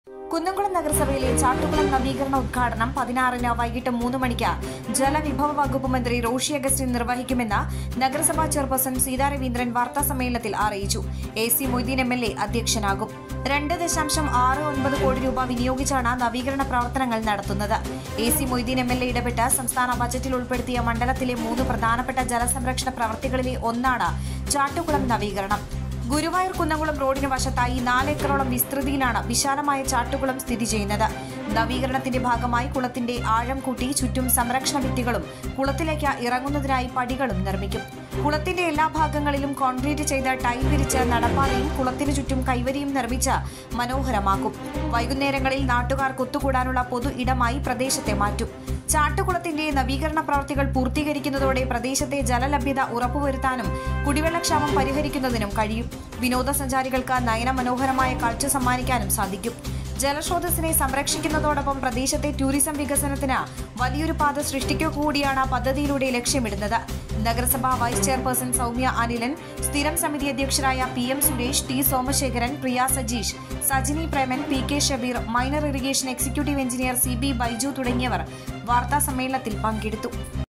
കുന്നംകുളം നഗരസഭയിലെ ചാട്ടുകുളം നവീകരണ ഉദ്ഘാടനം പതിനാറിന് വൈകിട്ട് മൂന്ന് മണിക്ക് ജലവിഭവ വകുപ്പ് മന്ത്രി റോഷി അഗസ്റ്റിൻ നിർവഹിക്കുമെന്ന് നഗരസഭാ ചെയർപേഴ്സൺ സീതാ രവീന്ദ്രൻ വാർത്താ സമ്മേളനത്തിൽ അറിയിച്ചു A C Moideen M L A അധ്യക്ഷനാകും രണ്ട് ദശാംശം ആറ് ഒൻപത് കോടി രൂപ വിനിയോഗിച്ചാണ് നവീകരണ പ്രവർത്തനങ്ങൾ നടത്തുന്നത് A C Moideen M L A ഇടപെട്ട് സംസ്ഥാന ബജറ്റിൽ ഉൾപ്പെടുത്തിയ മണ്ഡലത്തിലെ മൂന്ന് പ്രധാനപ്പെട്ട ജലസംരക്ഷണ പ്രവർത്തികളിലെ ഒന്നാണ് ചാട്ടുകുളം നവീകരണം ഗുരുവായൂർ കുന്നംകുളം റോഡിന് വശത്തായി നാലേക്കറോളം വിസ്തൃതിയിലാണ് വിശാലമായ ചാട്ടുകുളം സ്ഥിതി ചെയ്യുന്നത് നവീകരണത്തിന്റെ ഭാഗമായി കുളത്തിന്റെ ആഴം കൂട്ടി ചുറ്റും സംരക്ഷണ ഭിത്തികളും കുളത്തിലേക്ക് ഇറങ്ങുന്നതിനായി പടികളും നിർമ്മിക്കും കുളത്തിന്റെ എല്ലാ ഭാഗങ്ങളിലും കോൺക്രീറ്റ് ചെയ്ത ടൈൽ വിരിച്ച് നടപ്പാതയും കുളത്തിനു ചുറ്റും കൈവരിയും നിർമ്മിച്ച് മനോഹരമാക്കും വൈകുന്നേരങ്ങളിൽ നാട്ടുകാർ ഒത്തുകൂടാനുള്ള പൊതു ഇടമായി പ്രദേശത്തെ മാറ്റും ചാട്ടുകുളത്തിന്റെ നവീകരണ പ്രവർത്തികൾ പൂർത്തീകരിക്കുന്നതോടെ പ്രദേശത്തെ ജലലഭ്യത ഉറപ്പുവരുത്താനും കുടിവെള്ളക്ഷാമം പരിഹരിക്കുന്നതിനും കഴിയും വിനോദസഞ്ചാരികൾക്ക് നയന മനോഹരമായ കാഴ്ച സമ്മാനിക്കാനും സാധിക്കും ജലസ്രോതസ്സിനെ സംരക്ഷിക്കുന്നതോടൊപ്പം പ്രദേശത്തെ ടൂറിസം വികസനത്തിന് വലിയൊരു പാത സൃഷ്ടിക്കുക കൂടിയാണ് പദ്ധതിയിലൂടെ ലക്ഷ്യമിടുന്നത് നഗരസഭാ വൈസ് ചെയർപേഴ്സൺ സൗമ്യ അനിലൻ സ്ഥിരം സമിതി അധ്യക്ഷരായ P M Suresh T Somasekharan Priya Sajeesh Sajini Preman P K Shabeer minor irrigation executive engineer C B Baiju തുടങ്ങിയവർ വാർത്താ സമ്മേളനത്തിൽ പങ്കെടുത്തു